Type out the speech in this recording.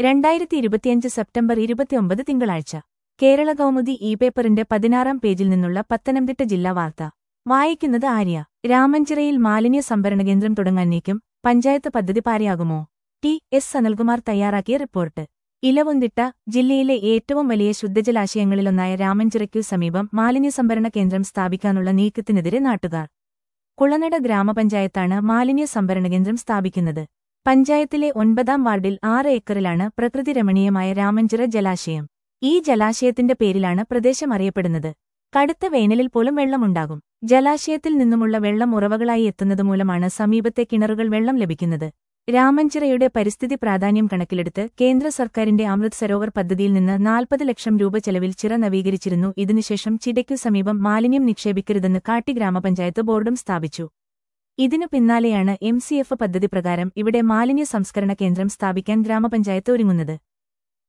രണ്ടായിരത്തി ഇരുപത്തിയഞ്ച് സെപ്റ്റംബർ ഇരുപത്തിയൊമ്പത് തിങ്കളാഴ്ച കേരള കൗമുദി ഇ പേപ്പറിന്റെ പതിനാറാം പേജിൽ നിന്നുള്ള പത്തനംതിട്ട ജില്ലാ വാർത്ത വായിക്കുന്നത് ആര്യ രാമഞ്ചിറയിൽ മാലിന്യ സംഭരണ കേന്ദ്രം തുടങ്ങാൻ നീക്കം പഞ്ചായത്ത് പദ്ധതി പാരയാകുമോ ടി എസ് സനൽകുമാർ തയ്യാറാക്കിയ റിപ്പോർട്ട് ഇലവുന്തിട്ട ജില്ലയിലെ ഏറ്റവും വലിയ ശുദ്ധജലാശയങ്ങളിലൊന്നായ രാമഞ്ചിറയ്ക്കു സമീപം മാലിന്യ സംഭരണ കേന്ദ്രം സ്ഥാപിക്കാനുള്ള നീക്കത്തിനെതിരെ നാട്ടുകാർ കുളനട ഗ്രാമപഞ്ചായത്താണ് മാലിന്യ സംഭരണ കേന്ദ്രം സ്ഥാപിക്കുന്നത് പഞ്ചായത്തിലെ ഒൻപതാം വാർഡിൽ ആറ് ഏക്കറിലാണ് പ്രകൃതിരമണീയമായ രാമഞ്ചിറ ജലാശയം ഈ ജലാശയത്തിന്റെ പേരിലാണ് പ്രദേശം അറിയപ്പെടുന്നത് കടുത്ത വേനലിൽ പോലും വെള്ളമുണ്ടാകും ജലാശയത്തിൽ നിന്നുമുള്ള വെള്ളം ഉറവകളായി എത്തുന്നതുമൂലമാണ് സമീപത്തെ കിണറുകൾ വെള്ളം ലഭിക്കുന്നത് രാമഞ്ചിറയുടെ പരിസ്ഥിതി പ്രാധാന്യം കണക്കിലെടുത്ത് കേന്ദ്ര സർക്കാരിന്റെ അമൃത് സരോവർ പദ്ധതിയിൽ നിന്ന് നാൽപ്പത് ലക്ഷം രൂപ ചെലവിൽ ചിറ നവീകരിച്ചിരുന്നു ഇതിനുശേഷം ചിടയ്ക്കു സമീപം മാലിന്യം നിക്ഷേപിക്കരുതെന്ന് കാട്ടി ഗ്രാമപഞ്ചായത്ത് ബോർഡും സ്ഥാപിച്ചു ഇതിനു പിന്നാലെയാണ് എം സി എഫ് പദ്ധതി പ്രകാരം ഇവിടെ മാലിന്യ സംസ്കരണ കേന്ദ്രം സ്ഥാപിക്കാൻ ഗ്രാമപഞ്ചായത്ത് ഒരുങ്ങുന്നത്